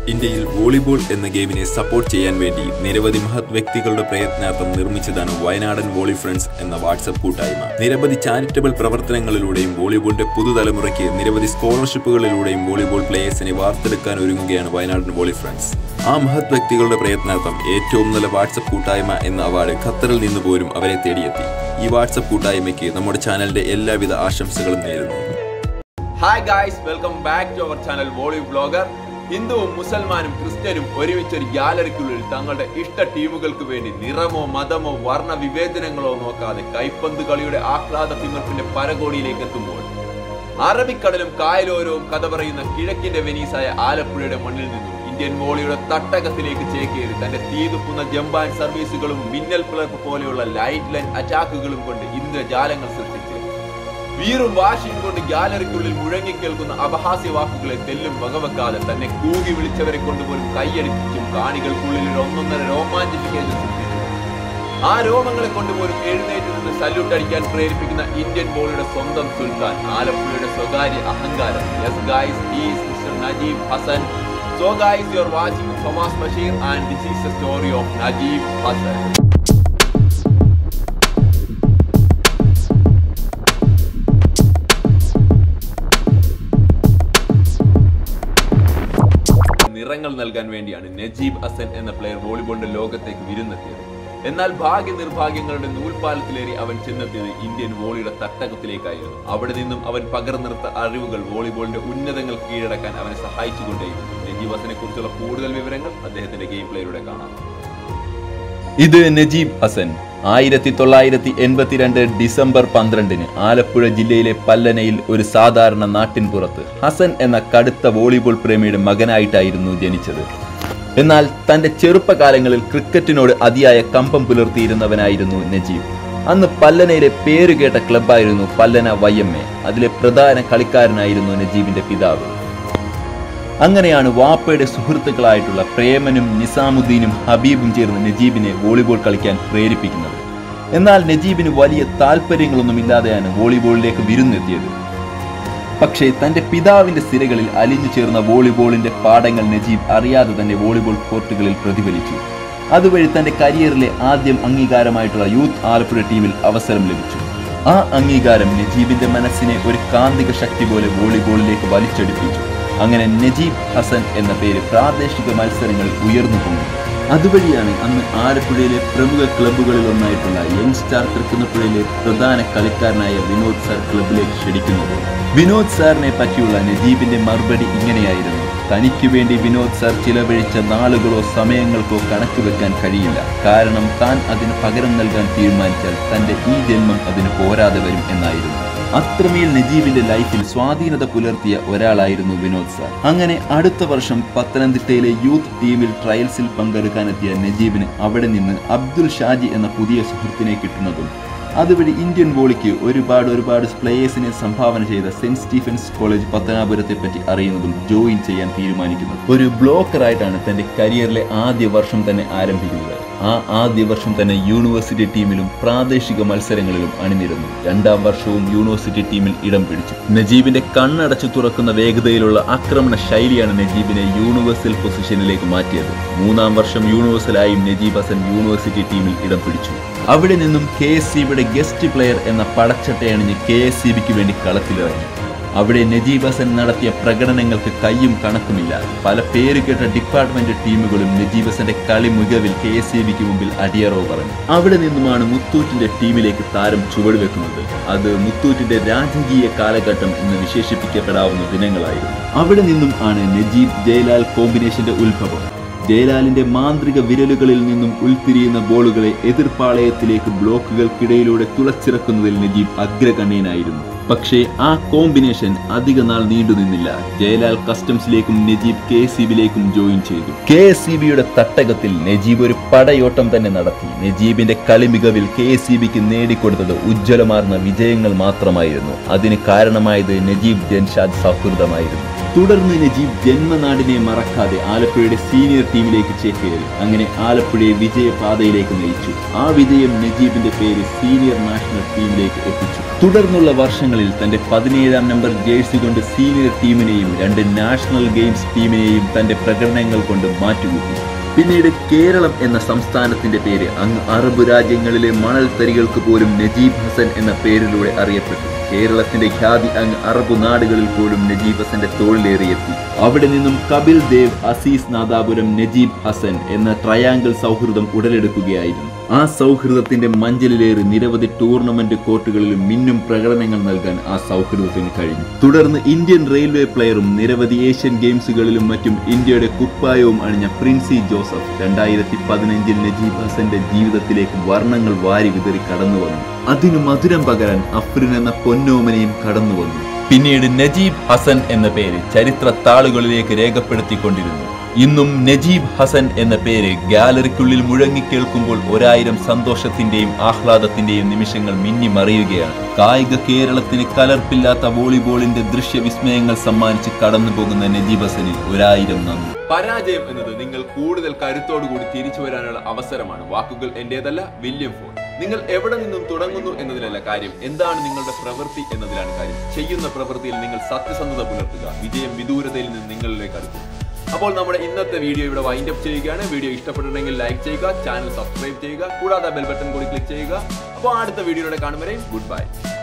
ഇന്ത്യയിൽ വോളിബോൾ എന്ന ഗെയിമിനെ സപ്പോർട്ട് ചെയ്യാൻ വേണ്ടി നിരവധി മഹത് വ്യക്തികളുടെ പ്രയത്നാർത്ഥം നിർമ്മിച്ചതാണ് വയനാടൻ വോളി ഫ്രണ്ട്സ് എന്ന വാട്സപ്പ് കൂട്ടായ്മ നിരവധി ചാരിറ്റബിൾ പ്രവർത്തനങ്ങളിലൂടെയും വോളിബോളിന്റെ പുതുതലമുറയ്ക്ക് നിരവധി സ്കോളർഷിപ്പുകളിലൂടെയും വോളിബോൾ പ്ലേയേഴ്സിനെ വാർത്തെടുക്കാൻ ഒരുങ്ങുകയാണ് വയനാടൻ വോളി ഫ്രണ്ട്സ് ആ മഹത് വ്യക്തികളുടെ പ്രയത്നാർത്ഥം ഏറ്റവും നല്ല വാട്സപ്പ് കൂട്ടായ്മ എന്ന അവാർഡ് ഖത്തറിൽ നിന്ന് പോലും അവരെ തേടിയെത്തി ഈ വാട്സപ്പ് കൂട്ടായ്മയ്ക്ക് നമ്മുടെ ചാനലിന്റെ എല്ലാവിധ ആശംസകളും നേരുന്നു hi guys welcome back to our channel volley vlogger ഹിന്ദുവും മുസൽമാനും ക്രിസ്ത്യനും ഒരുമിച്ച് ഒരു ഗ്യാലറിക്കുള്ളിൽ തങ്ങളുടെ ഇഷ്ട ടീമുകൾക്ക് വേണ്ടി നിറമോ മതമോ വർണ്ണ വിവേചനങ്ങളോ നോക്കാതെ കൈപ്പന്ത് കളിയുടെ ആഹ്ലാദ തിമിർപ്പിന്റെ പരകോടിയിലേക്ക് എത്തുമ്പോൾ അറബിക്കടലും കായലോരവും കഥ പറയുന്ന കിഴക്കിന്റെ വെനീസായ ആലപ്പുഴയുടെ മണ്ണിൽ നിന്നും ഇന്ത്യൻ വോളിയുടെ തട്ടകത്തിലേക്ക് ചേക്കേറി തന്റെ തീതുപ്പുന്ന ജമ്പാൻ സർവീസുകളും മിന്നൽ പിളർപ്പ് പോലെയുള്ള ലൈറ്റ് ലൈൻ അറ്റാക്കുകളും കൊണ്ട് ഇന്ദ്രജാലങ്ങൾ സൃഷ്ടിച്ച് വീറും വാശിയും കൊണ്ട് ഗ്യാലറിക്കുള്ളിൽ മുഴങ്ങിക്കേൾക്കുന്ന അപഹാസ്യ വാക്കുകളെ തെല്ലും വകവെക്കാതെ തന്നെ കൂകി വിളിച്ചവരെ കൊണ്ടുപോലും കൈയടിപ്പിച്ചും കാണികൾക്കുള്ളിൽ ഒരു ഒന്നൊന്നര രോമാഞ്ചിഫിക്കേഷൻ സൃഷ്ടിച്ചു ആ രോമങ്ങളെ കൊണ്ടുപോലും എഴുന്നേറ്റ് നിന്ന് സല്യൂട്ട് അടിക്കാൻ പ്രേരിപ്പിക്കുന്ന ഇന്ത്യൻ ബോളിയുടെ സ്വന്തം സുൽത്താൻ ആലപ്പുഴയുടെ സ്വകാര്യ അഹങ്കാരം yes guys is mister Najeeb Hasan so guys you are watching Thomas Basheer and this is the story of Najeeb Hasan നിറങ്ങൾ നൽകാൻ വേണ്ടിയാണ് നജീബ് ഹസൻ എന്ന പ്ലെയർ വോളിബോളിന്റെ ലോകത്തേക്ക് വിരുന്നെത്തിയത് എന്നാൽ ഭാഗ്യ നിർഭാഗ്യങ്ങളുടെ നൂൽപാലത്തിലേറി അവൻ ചെന്നെത്തിയത് ഇന്ത്യൻ വോളിയുടെ തട്ടകത്തിലേക്കായിരുന്നു അവിടെ നിന്നും അവൻ പകർന്നെടുത്ത അറിവുകൾ വോളിബോളിന്റെ ഉന്നതങ്ങൾ കീഴടക്കാൻ അവനെ സഹായിച്ചുകൊണ്ടേയിരുന്നു നജീബ് ഹസനെ കുറിച്ചുള്ള കൂടുതൽ വിവരങ്ങൾ അദ്ദേഹത്തിന്റെ ഗെയിം പ്ലേയിലൂടെ കാണാം ഇത് നജീബ് ഹസൻ ആയിരത്തി തൊള്ളായിരത്തി എൺപത്തിരണ്ട് ഡിസംബർ പന്ത്രണ്ടിന് ആലപ്പുഴ ജില്ലയിലെ പല്ലനയിൽ ഒരു സാധാരണ നാട്ടിൻപുറത്ത് ഹസൻ എന്ന കടുത്ത വോളിബോൾ പ്രേമിയുടെ മകനായിട്ടായിരുന്നു ജനിച്ചത് എന്നാൽ തന്റെ ചെറുപ്പകാലങ്ങളിൽ ക്രിക്കറ്റിനോട് അതിയായ കമ്പം പുലർത്തിയിരുന്നവനായിരുന്നു നജീബ് അന്ന് പല്ലനയിലെ പേരുകേട്ട ക്ലബ്ബായിരുന്നു പല്ലന വൈ എം എ അതിലെ പ്രധാന കളിക്കാരനായിരുന്നു നജീബിന്റെ പിതാവ് അങ്ങനെയാണ് വാപ്പയുടെ സുഹൃത്തുക്കളായിട്ടുള്ള പ്രേമനും നിസാമുദ്ദീനും ഹബീബും ചേർന്ന് നജീബിനെ വോളിബോൾ കളിക്കാൻ പ്രേരിപ്പിക്കുന്നത് എന്നാൽ നജീബിന് വലിയ താല്പര്യങ്ങളൊന്നും ഇല്ലാതെയാണ് വോളിബോളിലേക്ക് വിരുന്നെത്തിയത് പക്ഷേ തന്റെ പിതാവിന്റെ സിരകളിൽ അലിഞ്ഞു ചേർന്ന വോളിബോളിന്റെ പാഠങ്ങൾ നജീബ് അറിയാതെ തന്നെ വോളിബോൾ കോർട്ടുകളിൽ പ്രതിഫലിച്ചു അതുവഴി തന്റെ കരിയറിലെ ആദ്യം അംഗീകാരമായിട്ടുള്ള യൂത്ത് ആലപ്പുഴ ടീമിൽ അവസരം ലഭിച്ചു ആ അംഗീകാരം നജീബിന്റെ മനസ്സിനെ ഒരു കാന്തിക ശക്തി പോലെ വോളിബോളിലേക്ക് വലിച്ചെടുപ്പിച്ചു അങ്ങനെ നജീബ് ഹസൻ എന്ന പേര് പ്രാദേശിക മത്സരങ്ങളിൽ ഉയർന്നു പൊങ്ങി അതുവഴിയാണ് അന്ന് ആലപ്പുഴയിലെ പ്രമുഖ ക്ലബ്ബുകളിൽ ഒന്നായിട്ടുള്ള യങ് സ്റ്റാർ തൃക്കുന്നപ്പുഴയിലെ പ്രധാന കളിക്കാരനായ വിനോദ് സാർ ക്ലബിലേക്ക് ക്ഷണിക്കുന്നത് വിനോദ് സാറിനെ പറ്റിയുള്ള നജീബിന്റെ മറുപടി ഇങ്ങനെയായിരുന്നു തനിക്ക് വേണ്ടി വിനോദ് സാർ ചിലവഴിച്ച നാളുകളോ സമയങ്ങൾക്കോ കണക്ക് വെക്കാൻ കഴിയില്ല കാരണം താൻ അതിന് പകരം നൽകാൻ തീരുമാനിച്ചാൽ തന്റെ ഈ ജന്മം അതിന് പോരാതെ വരും എന്നായിരുന്നു അത്രമേൽ നജീബിന്റെ ലൈഫിൽ സ്വാധീനത പുലർത്തിയ ഒരാളായിരുന്നു വിനോദ് സാർ അങ്ങനെ അടുത്ത വർഷം പത്തനംതിട്ടയിലെ യൂത്ത് ടീമിൽ ട്രയൽസിൽ പങ്കെടുക്കാനെത്തിയ നജീബിന് അവിടെ നിന്ന് അബ്ദുൽ ഷാജി എന്ന പുതിയ സുഹൃത്തിനെ കിട്ടുന്നതും അതുവഴി ഇന്ത്യൻ വോളിക്ക് ഒരുപാട് ഒരുപാട് പ്ലേയേഴ്സിനെ സംഭാവന ചെയ്ത സെന്റ് സ്റ്റീഫൻസ് കോളേജ് പത്തനാപുരത്തെ പറ്റി അറിയുന്നതും ജോയിൻ ചെയ്യാൻ തീരുമാനിക്കുന്നത് ഒരു ബ്ലോക്കറായിട്ടാണ് തന്റെ കരിയറിലെ ആദ്യ വർഷം തന്നെ ആരംഭിക്കുന്നത് ആ ആദ്യ വർഷം തന്നെ യൂണിവേഴ്സിറ്റി ടീമിലും പ്രാദേശിക മത്സരങ്ങളിലും അണിനിരന്നു രണ്ടാം വർഷവും യൂണിവേഴ്സിറ്റി ടീമിൽ ഇടം പിടിച്ചു നജീബിന്റെ കണ്ണടച്ചു തുറക്കുന്ന വേഗതയിലുള്ള ആക്രമണ ശൈലിയാണ് നജീബിനെ യൂണിവേഴ്സൽ പൊസിഷനിലേക്ക് മാറ്റിയത് മൂന്നാം വർഷം യൂണിവേഴ്സലായും നജീബ് ഹസൻ യൂണിവേഴ്സിറ്റി ടീമിൽ ഇടം പിടിച്ചു അവിടെ നിന്നും കെ എസ് സി ബിയുടെ ഗസ്റ്റ് പ്ലെയർ എന്ന പടച്ചട്ടയണിഞ്ഞ് കെ എസ് സി ബിക്ക് വേണ്ടി കളത്തിലിറങ്ങി അവിടെ നജീബ് ഹസൻ നടത്തിയ പ്രകടനങ്ങൾക്ക് കയ്യും കണക്കുമില്ല പല പേരുകേട്ട ഡിപ്പാർട്ട്മെന്റ് ടീമുകളും നജീബ് ഹസന്റെ കളി മികവിൽ കെ എസ് സി ബിക്ക് മുമ്പിൽ അടിയറവ് പറഞ്ഞു അവിടെ നിന്നുമാണ് മുത്തൂറ്റിന്റെ ടീമിലേക്ക് താരം ചുവടുവെക്കുന്നത് അത് മുത്തൂറ്റിന്റെ രാജകീയ കാലഘട്ടം എന്ന് വിശേഷിപ്പിക്കപ്പെടാവുന്ന ദിനങ്ങളായിരുന്നു അവിടെ നിന്നും ആണ് നജീബ് ജയലാൽ കോമ്പിനേഷന്റെ ഉത്ഭവം ജയലാലിന്റെ മാന്ത്രിക വിരലുകളിൽ നിന്നും ഉൾത്തിരിയുന്ന ബോളുകളെ എതിർപ്പാളയത്തിലേക്ക് ബ്ലോക്കുകൾക്കിടയിലൂടെ തുളച്ചിറക്കുന്നതിൽ നജീബ് അഗ്രഗണ്യനായിരുന്നു പക്ഷേ ആ കോമ്പിനേഷൻ അധിക നാൾ നീണ്ടുനിന്നില്ല ജയലാൽ കസ്റ്റംസിലേക്കും നജീബ് കെ എസ് സി ബിയിലേക്കും ജോയിൻ ചെയ്തു കെ എസ് സി ബിയുടെ തട്ടകത്തിൽ നജീബ് ഒരു പടയോട്ടം തന്നെ നടത്തി നജീബിന്റെ കളി മികവിൽ കെ എസ് സി ബിക്ക് നേടിക്കൊടുത്തത് ഉജ്ജ്വലമാർന്ന വിജയങ്ങൾ മാത്രമായിരുന്നു അതിന് കാരണമായത് നജീബ് ജൻഷാദ് സൗഹൃദമായിരുന്നു തുടർന്ന് നജീബ് ജന്മനാടിനെ മറക്കാതെ ആലപ്പുഴയുടെ സീനിയർ ടീമിലേക്ക് ചേക്കേറി അങ്ങനെ ആലപ്പുഴയെ വിജയപാതയിലേക്ക് നയിച്ചു ആ വിജയം നജീബിന്റെ പേര് സീനിയർ നാഷണൽ ടീമിലേക്ക് എത്തിച്ചു തുടർന്നുള്ള വർഷങ്ങളിൽ തന്റെ പതിനേഴാം നമ്പർ ജേഴ്സി കൊണ്ട് സീനിയർ ടീമിനെയും രണ്ട് നാഷണൽ ഗെയിംസ് ടീമിനെയും തന്റെ പ്രകടനങ്ങൾ കൊണ്ട് മാറ്റുകൂട്ടി പിന്നീട് കേരളം എന്ന സംസ്ഥാനത്തിന്റെ പേര് അങ്ങ് അറബ് രാജ്യങ്ങളിലെ മണൽത്തരികൾക്ക് പോലും നജീബ് ഹസൻ എന്ന പേരിലൂടെ അറിയപ്പെട്ടു കേരളത്തിന്റെ ഖ്യാതി അങ്ങ് അറബ് നാടുകളിൽ പോലും നജീബ് ഹസന്റെ തോളിലേറിയെത്തി അവിടെ നിന്നും കപിൽ ദേവ് അസീസ് നാദാപുരം നജീബ് ഹസൻ എന്ന ട്രയാങ്കിൾ സൗഹൃദം ഉടലെടുക്കുകയായിരുന്നു ആ സൗഹൃദത്തിന്റെ മഞ്ചലിലേറി നിരവധി ടൂർണമെന്റ് കോർട്ടുകളിലും മിന്നും പ്രകടനങ്ങൾ നൽകാൻ ആ സൗഹൃദത്തിന് കഴിഞ്ഞു തുടർന്ന് ഇന്ത്യൻ റെയിൽവേ പ്ലെയറും നിരവധി ഏഷ്യൻ ഗെയിംസുകളിലും മറ്റും ഇന്ത്യയുടെ കുപ്പായവും അണിഞ്ഞ പ്രിൻസി ജോസഫ് രണ്ടായിരത്തി പതിനഞ്ചിൽ നജീബ് ഹസന്റെ ജീവിതത്തിലേക്ക് വർണ്ണങ്ങൾ വാരി വിതറി കടന്നു വന്നു അതിനു മധുരം പകരാൻ അഫ്രിൻ എന്ന പൊന്നോമനയും കടന്നു വന്നു പിന്നീട് നജീബ് ഹസൻ എന്ന പേര് ചരിത്ര താളുകളിലേക്ക് രേഖപ്പെടുത്തിക്കൊണ്ടിരുന്നു ഇന്നും നജീബ് ഹസൻ എന്ന പേര് ഗാലറിക്കുള്ളിൽ മുഴങ്ങിക്കേൾക്കുമ്പോൾ ഒരായിരം സന്തോഷത്തിന്റെയും ആഹ്ലാദത്തിന്റെയും നിമിഷങ്ങൾ മിന്നിമറിയുകയാണ് കായിക കേരളത്തിന് കലർപ്പില്ലാത്ത വോളിബോളിന്റെ ദൃശ്യവിസ്മയങ്ങൾ സമ്മാനിച്ച് കടന്നു പോകുന്ന നജീബ് ഹസന് ഒരായിരം നന്ദി പരാജയം എന്നത് നിങ്ങൾ കൂടുതൽ കരുത്തോടു കൂടി തിരിച്ചു വരാനുള്ള അവസരമാണ് വാക്കുകൾ എന്റേതല്ല വില്യം ഫോൺ നിങ്ങൾ എവിടെ നിന്നും തുടങ്ങുന്നു എന്നതിലല്ല കാര്യം എന്താണ് നിങ്ങളുടെ പ്രവൃത്തി എന്നതിലാണ് കാര്യം ചെയ്യുന്ന പ്രവൃത്തിയിൽ നിങ്ങൾ സത്യസന്ധത പുലർത്തുക വിജയം വിദൂരതയിൽ നിന്ന് നിങ്ങളിലേക്ക് അടുക്കും അപ്പോൾ നമ്മുടെ ഇന്നത്തെ വീഡിയോ ഇവിടെ വൈൻഡ് അപ്പ് ചെയ്യുകയാണ് വീഡിയോ ഇഷ്ടപ്പെട്ടിട്ടുണ്ടെങ്കിൽ ലൈക്ക് ചെയ്യുക ചാനൽ സബ്സ്ക്രൈബ് ചെയ്യുക കൂടാതെ ബെൽ ബട്ടൺ കൂടി ക്ലിക്ക് ചെയ്യുക അപ്പോൾ അടുത്ത വീഡിയോയുടെ കാണും വരെയും ഗുഡ് ബൈ